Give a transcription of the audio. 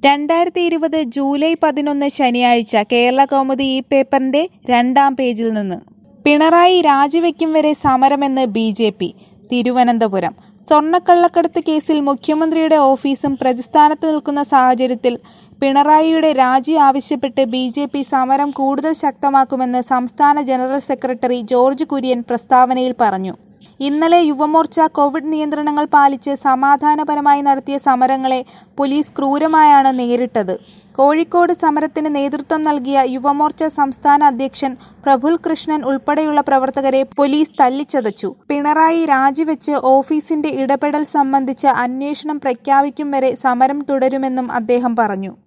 രണ്ടായിരത്തി ഇരുപത് ജൂലൈ പതിനൊന്ന് ശനിയാഴ്ച കേരള കൗമുദി ഈ പേപ്പറിന്റെ രണ്ടാം പേജിൽ നിന്ന് പിണറായി രാജിവെക്കും വരെ സമരമെന്ന് ബി ജെ പി തിരുവനന്തപുരം സ്വർണ്ണക്കള്ളക്കടത്ത് കേസിൽ മുഖ്യമന്ത്രിയുടെ ഓഫീസും പ്രതിസ്ഥാനത്ത് നിൽക്കുന്ന സാഹചര്യത്തിൽ പിണറായിയുടെ രാജി ആവശ്യപ്പെട്ട് ബി ജെ പി സമരം കൂടുതൽ ശക്തമാക്കുമെന്ന് സംസ്ഥാന ജനറൽ സെക്രട്ടറി ജോർജ് കുര്യൻ പ്രസ്താവനയിൽ പറഞ്ഞു ഇന്നലെ യുവമോർച്ച കോവിഡ് നിയന്ത്രണങ്ങൾ പാലിച്ച് സമാധാനപരമായി നടത്തിയ സമരങ്ങളെ പോലീസ് ക്രൂരമായാണ് നേരിട്ടത് കോഴിക്കോട് സമരത്തിന് നേതൃത്വം നൽകിയ യുവമോർച്ച സംസ്ഥാന അധ്യക്ഷൻ പ്രഫുൽ കൃഷ്ണൻ ഉൾപ്പെടെയുള്ള പ്രവർത്തകരെ പോലീസ് തല്ലിച്ചതച്ചു പിണറായി രാജിവെച്ച് ഓഫീസിന്റെ ഇടപെടൽ സംബന്ധിച്ച അന്വേഷണം പ്രഖ്യാപിക്കും വരെ സമരം തുടരുമെന്നും അദ്ദേഹം പറഞ്ഞു